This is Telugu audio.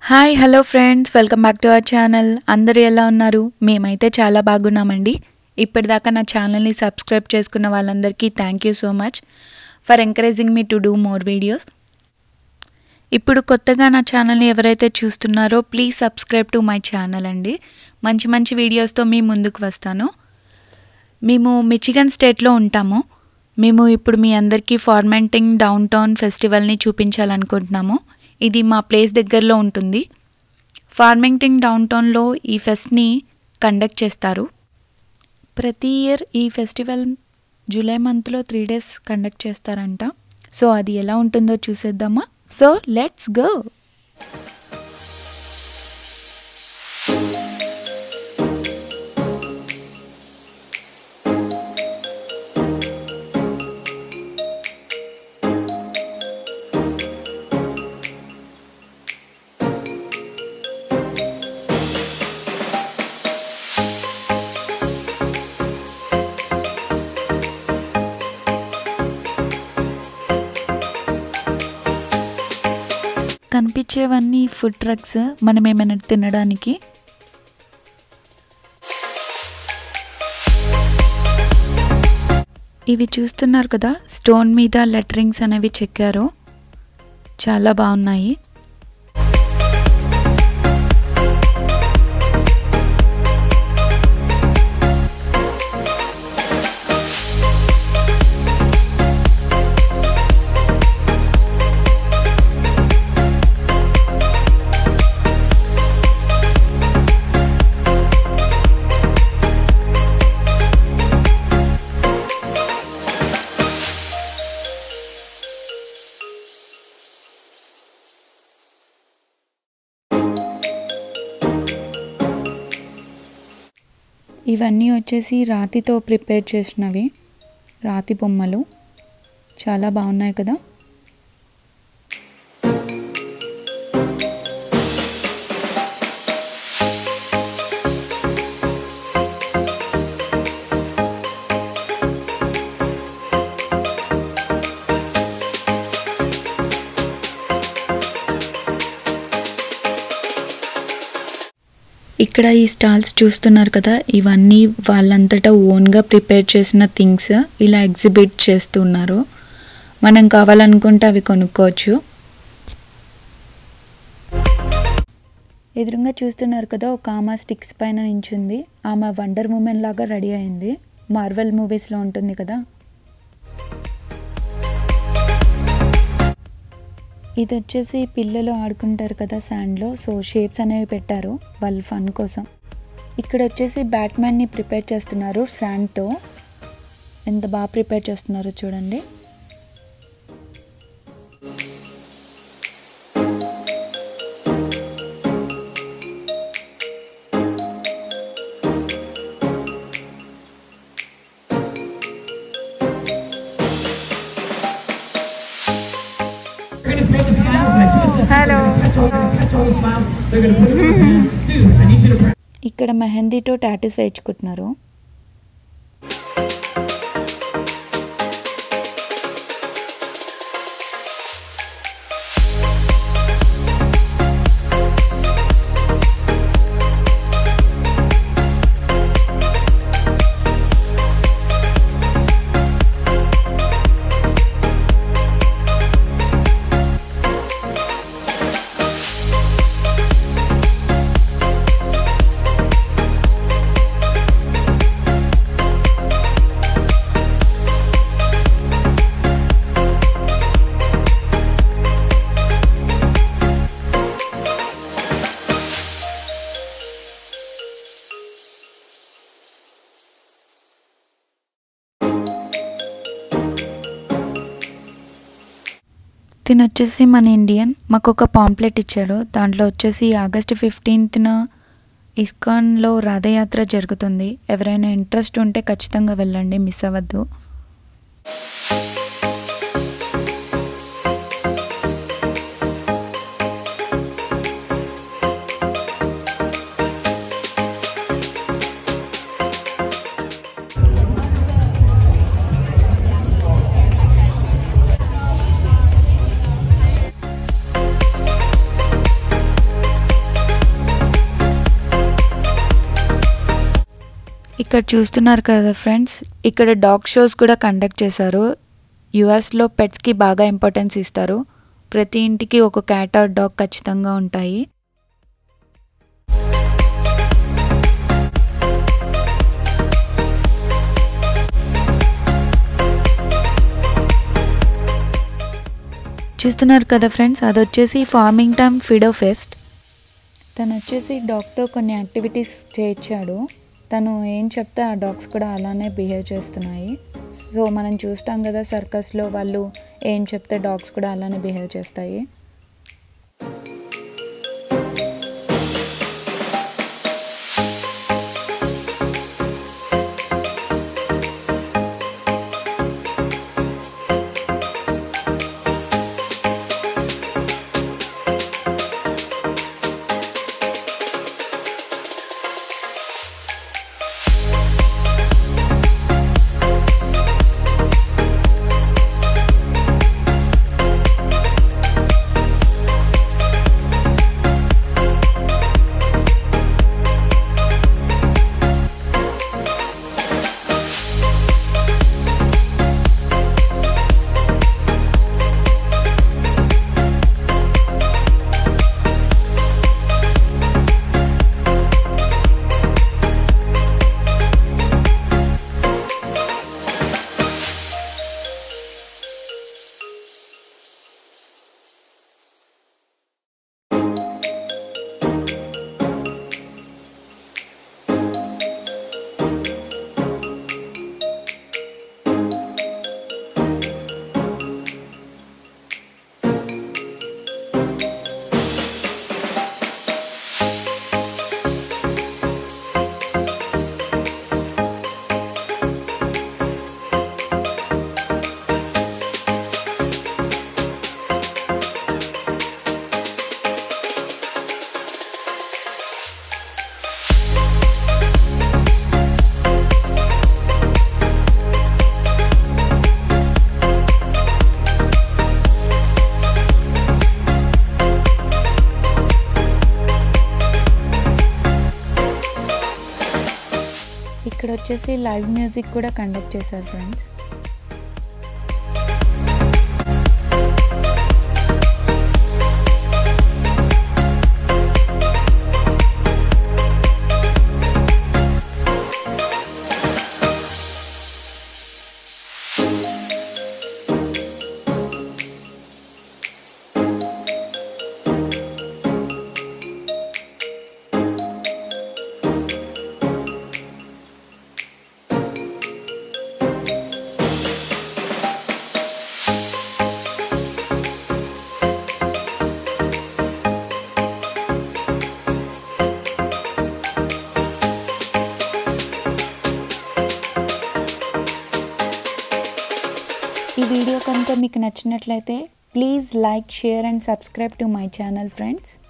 Hi hello friends welcome back to our channel అందరూ ఎలా ఉన్నారు మేమైతే చాలా బాగున్నామండి ఇప్పటిదాకా నా ఛానల్ని సబ్స్క్రైబ్ చేసుకున్న వాళ్ళందరికీ thank you so much for encouraging me to do more videos ఇప్పుడు కొత్తగా నా ఛానల్ని ఎవరైతే చూస్తున్నారో please subscribe to my channel అండి మంచి మంచి వీడియోస్తో మీ ముందుకు వస్తాను మేము మిచిగన్ స్టేట్లో ఉంటాము మేము ఇప్పుడు మీ అందరికీ ఫార్మెంటింగ్ డౌన్ టౌన్ ఫెస్టివల్ని చూపించాలనుకుంటున్నాము ఇది మా ప్లేస్ దగ్గరలో ఉంటుంది ఫార్మింగ్టింగ్ డౌన్ టౌన్లో ఈ ఫెస్ట్ని కండక్ట్ చేస్తారు ప్రతి ఇయర్ ఈ ఫెస్టివల్ జూలై మంత్లో త్రీ డేస్ కండక్ట్ చేస్తారంట సో అది ఎలా ఉంటుందో చూసేద్దామా సో లెట్స్ గో కనిపించేవన్నీ ఫుడ్ ట్రక్స్ మనం ఏమైనా తినడానికి ఇవి చూస్తున్నారు కదా స్టోన్ మీద లెటరింగ్స్ అనేవి చెక్కారు చాలా బాగున్నాయి ఇవన్నీ వచ్చేసి రాతితో ప్రిపేర్ చేసినవి రాతి బొమ్మలు చాలా బాగున్నాయి కదా ఇక్కడ ఈ స్టాల్స్ చూస్తున్నారు కదా ఇవన్నీ వాళ్ళంతటా ఓన్గా ప్రిపేర్ చేసిన థింగ్స్ ఇలా ఎగ్జిబిట్ చేస్తున్నారు మనం కావాలనుకుంటే అవి కొనుక్కోవచ్చు ఎదురుగా చూస్తున్నారు కదా ఒక ఆమె స్టిక్స్ పైన నించుంది ఆమె వండర్ ఉమెన్ లాగా రెడీ అయింది మార్వెల్ మూవీస్లో ఉంటుంది కదా ఇది వచ్చేసి పిల్లలు ఆడుకుంటారు కదా శాండ్లో సో షేప్స్ అనేవి పెట్టారు వాళ్ళ ఫన్ కోసం ఇక్కడ వచ్చేసి బ్యాట్మ్యాన్ని ప్రిపేర్ చేస్తున్నారు శాండ్తో ఎంత బాగా ప్రిపేర్ చేస్తున్నారో చూడండి Hello. ఇక్కడ మెహందీతో టాటూస్ వేయించుకుంటున్నారు తిన వచ్చేసి మన ఇండియన్ మాకు ఒక పాంప్లెట్ ఇచ్చాడు దాంట్లో వచ్చేసి ఆగస్ట్ ఫిఫ్టీన్త్న ఇస్కాన్లో రథయాత్ర జరుగుతుంది ఎవరైనా ఇంట్రెస్ట్ ఉంటే ఖచ్చితంగా వెళ్ళండి మిస్ అవ్వద్దు ఇక్కడ చూస్తున్నారు కదా ఫ్రెండ్స్ ఇక్కడ డాగ్ షోస్ కూడా కండక్ట్ చేశారు యుఎస్లో పెట్స్కి బాగా ఇంపార్టెన్స్ ఇస్తారు ప్రతి ఇంటికి ఒక క్యాట్ ఆర్ డాగ్ ఖచ్చితంగా ఉంటాయి చూస్తున్నారు కదా ఫ్రెండ్స్ అది వచ్చేసి ఫార్మింగ్ టైమ్ ఫిడో ఫెస్ట్ తను వచ్చేసి డాగ్తో కొన్ని యాక్టివిటీస్ చేయించాడు తను ఏం చెప్తే ఆ డాగ్స్ కూడా అలానే బిహేవ్ చేస్తున్నాయి సో మనం చూస్తాం కదా సర్కస్లో వాళ్ళు ఏం చెప్తే డాగ్స్ కూడా అలానే బిహేవ్ చేస్తాయి ఇక్కడ వచ్చేసి లైవ్ మ్యూజిక్ కూడా కండక్ట్ చేశారు ఫ్రెండ్స్ ఈ వీడియో కనుక మీకు నచ్చినట్లయితే please like share and subscribe to my channel friends